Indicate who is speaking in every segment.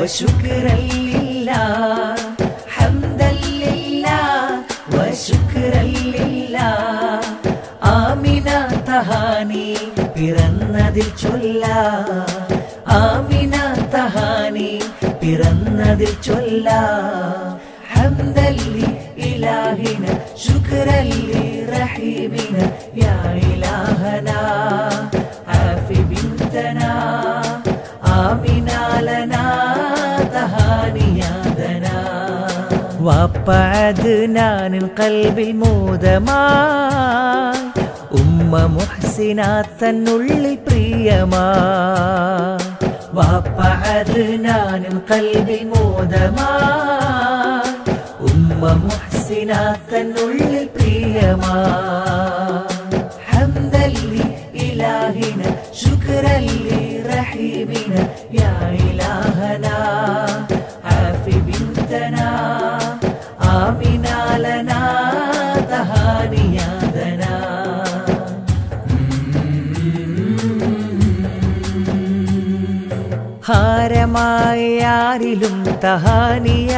Speaker 1: وشكرا لله حمدا لله وشكرا لله ആമിന തഹാനി പിറന്നതിൽ ചൊല്ല ആമിന തഹാനി പിറന്നതിൽ ചൊല്ല ഹംദല്ലി ഇലാഹിന ശുക്രല്ലി റഹീമിന യാ ഇലാഹന ആഫി ബിന്തന ആമിന ലനാ തഹാനിയാദനാ വാപ്പഅദ്നാനിൽ കൽബിൽ മോദമായി ഉമ്മ മുഹ്സിനാത്തന്നുള്ളിൽ പ്രിയമാ വാപ്പഅദ്നാനിൽ കൽബിൽ മോദമായി ഉമ്മ മുഹ്സിനാത്തന്നുള്ളിൽ പ്രിയമാ ഹംദല്ലി ഇലാഹിന ശുക്രല്ലി റഹീമിന യാ ഇലാഹന ആഫി ബിന്തന ആമിന ലനാ തഹാനിയാദന ഹാരമായി ആരിലും തഹാനിയ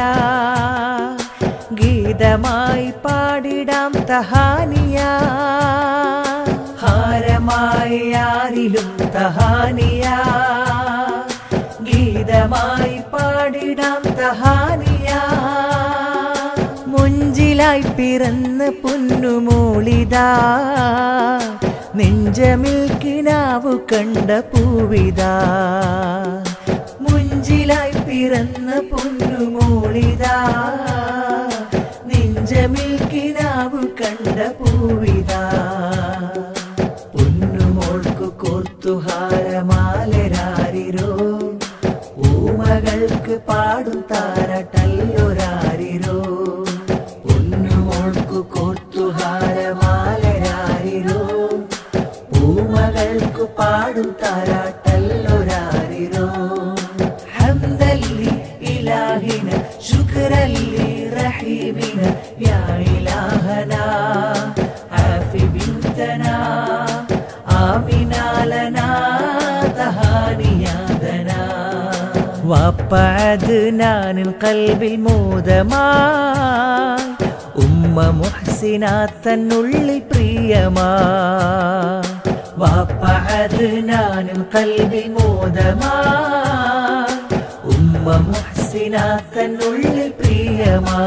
Speaker 1: ഗീതമായി പാടിടാം തഹാനിയ ഹാരമായി ആരിലും തഹാനിയ ഗീതമായി പാടിടാം തഹാനിയ മുഞ്ചിലായി പിറന്ന് പൊന്നുമൂളിതാ നെഞ്ചമിൽ കിനാവു കണ്ട പൂവിതാ മുഞ്ചിലായി പിറന്ന പൊന്നുമൂളിതാ നെഞ്ചമിൽ കിനാവു കണ്ട പൂവിതാ പൊന്നുമോൾക്കു കോർത്തുഹാരമാലരാരിരോ ഊമകൾക്ക് പാടും താരട്ടല്ലൊരാരിരോ പൊന്നുമോൾക്കു കോർത്തുഹാരമാലരാരിരോ ഊമകൾക്കു പാടും താരാട്ടല്ലൊരാരിരോ ഹംദല്ലി ഇലാഹിന ശുക്രല്ലി റഹീമിന യാ ഇലാഹന ആഫി ബിന്തന ആമിന ലനാ തഹാനിയാദന വാപ്പഅദ്നാനിൽ കൽബിൽ മോദമായി ഉമ്മ മുഹ്സിനാത്തന്നുള്ളിൽ പ്രിയമാ വാപ്പഅദ്നാനിൽ കൽബിൽ മോദമായി ഉമ്മ മുഹ്സിനാത്തന്നുള്ളിൽ പ്രിയമാ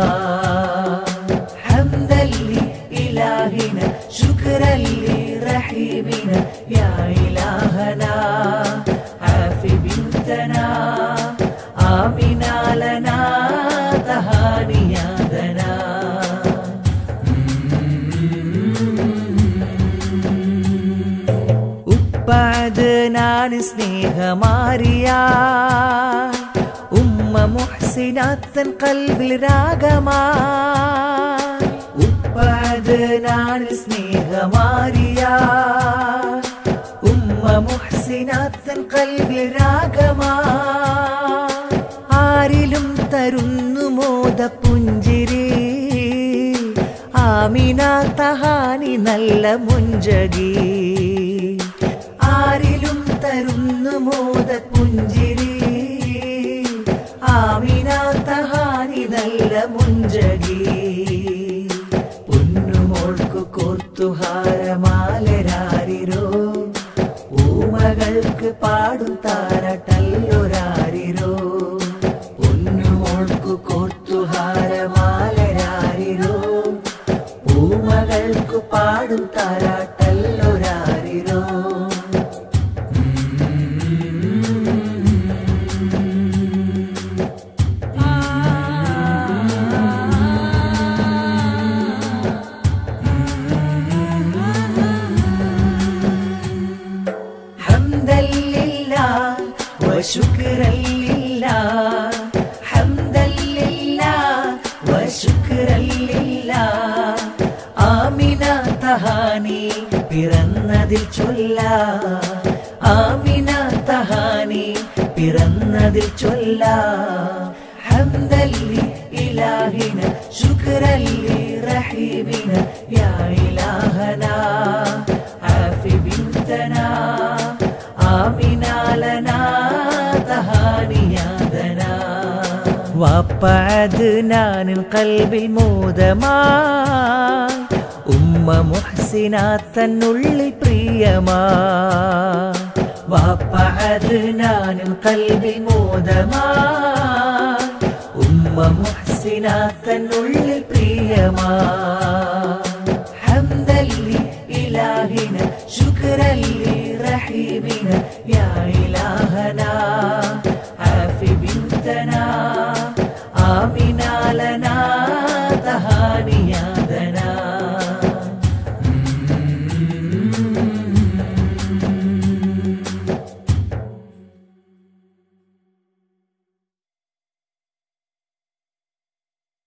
Speaker 1: ഹംദല്ലി ഇലാഹിന ശുക്രല്ലി റഹീമിന യാ ഇലാഹന ആഫി ബിന്തന ആമിന ലനാ തഹാനിയാദന ഉപ്പാദനാൻ സ്നേഹമാരിയ ഉമ്മ മുഹ്സിനാത്തൻ കൽവിൽ രാഗമാ ഉപ്പാദനാൻ സ്നേഹമാരിയ ഉമ്മ മുഹ്സിനാത്തൻ കൽവിൽ രാഗമാ ആരിലും തരുന്നു മോദ പുഞ്ചിരി ആമിന തഹാനി നല്ല മുഞ്ചകി ആരിലും തരുന്നു മോദ പുഞ്ചിരി ആമിന തഹാനി നല്ല മുഞ്ചകി പൊന്നുമോൾക്കു കോർത്തുഹാരമാലരാരിരോ ഊമകൾക്ക് പാടും താരട്ടല്ലൊരാരിരോ പൊന്നുമോൾക്കു കോർത്തുഹാരമാലരാരിരോ ഊമകൾക്കു പാടും താരാട്ടല്ലൊരാരിരോ حمدا لله وشكرا لله حمدا لله وشكرا لله ആമിന തഹാനി പിറന്നതിൽ ചൊല്ല ആമിന തഹാനി പിറന്നതിൽ ചൊല്ല ഹംദല്ലി ഇലാഹിന ശുക്രല്ലി റഹീമിന യാ ഇലാഹന ആഫി ബിന്തന ആമിന ലനാ തഹാനിയാദന വാപ്പഅദ്നാനിൽ കൽബിൽ മോദമായി ഉമ്മ മുഹ്സിന തന്നുള്ളിൽ പ്രിയമായി വാപ്പഅദ്നാനിൽ കൽബിൽ മോദമായി ഉമ്മ മുഹ്സിന തന്നുള്ളിൽ പ്രിയമായി ഹംദല്ലി ഇലാഹിന ശുക്രല്ലി റഹീമിന യാ ഇലാഹന